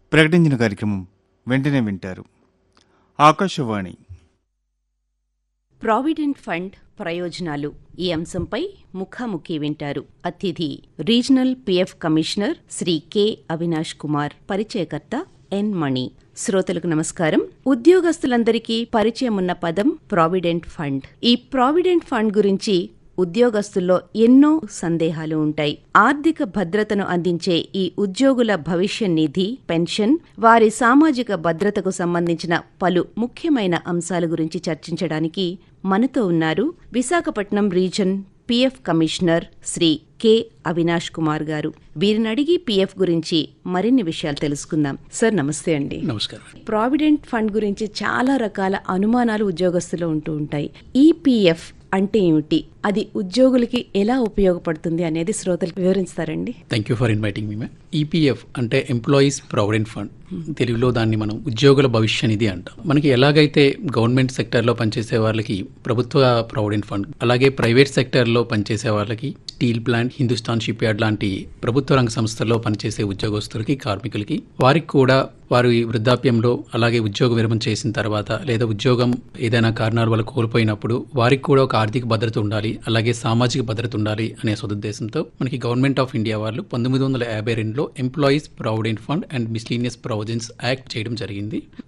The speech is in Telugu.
ప్రకటించిన కార్యక్రమం వెంటనే వింటారు ఆకాశవాణి ప్రావిడెంట్ ఫండ్ ప్రయోజనాలు ఈ అంశంపై ముఖాముఖి వింటారు అతిథి regional PF commissioner Shri K Avinash Kumar పరిచయకర్త ఎన్ మణి శ్రోతలకు నమస్కారం ఉద్యోగస్తులందరికీ పరిచయం ఉన్న పదం ప్రావిడెంట్ ఫండ్ ఈ ప్రావిడెంట్ ఫండ్ గురించి ఉద్యోగస్తుల్లో ఎన్నో సందేహాలు ఉంటాయి ఆర్థిక భద్రతను అందించే ఈ ఉద్యోగుల భవిష్య నిధి పెన్షన్ వారి సామాజిక భద్రతకు సంబంధించిన పలు ముఖ్యమైన అంశాల గురించి చర్చించడానికి మనతో ఉన్నారు Visakhapatnam region PF commissioner Shri K Avinash Kumar garu వీరిని అడిగి పిఎఫ్ గురించి మరిన్ని విషయాలు తెలుసుకుందాం సార్ నమస్తే అండి నమస్కారం ప్రావిడెంట్ ఫండ్ గురించి చాలా రకాల అనుమానాలు ఉద్యోగస్తులు ఉంటూ ఉంటాయి ఈపీఎఫ్ అంటే ఏమిటి అది ఉద్యోగులకి ఎలా ఉపయోగపడుతుంది అనేది శ్రోతలకు వివరిస్తారండి thank you for inviting me ma'am EPF అంటే ఎంప్లాయీస్ ప్రావిడెంట్ ఫండ్ తెలుగులో దాన్ని మనం ఉద్యోగుల భవిష్య నిధి అంటాం మనకి ఎలాగైతే గవర్నమెంట్ సెక్టర్లో పనిచేసే వాళ్ళకి ప్రభుత్వ ప్రావిడెంట్ ఫండ్ అలాగే ప్రైవేట్ సెక్టర్లో పనిచేసే వాళ్ళకి steel plant Hindustan shipyard లాంటి ప్రభుత్వ రంగ సంస్థల్లో పనిచేసే ఉద్యోగస్తులకి కార్మికులకి వారికి కూడా వారి వృద్ధాప్యంలో అలాగే ఉద్యోగ విరమణ చేసిన తర్వాత లేదా ఉద్యోగం ఏదైనా కారణాల వల్ల కోల్పోయినప్పుడు వారికి కూడా ఒక ఆర్థిక భద్రత ఉండాలి అలాగే సామాజిక భద్రత ఉండాలి అనే సదుద్దేశంతో మనకి గవర్నమెంట్ ఆఫ్ ఇండియా వాళ్ళు పంతొమ్మిది వందల యాభై రెండులో employees provident fund and miscellaneous provisions act చేయడం జరిగింది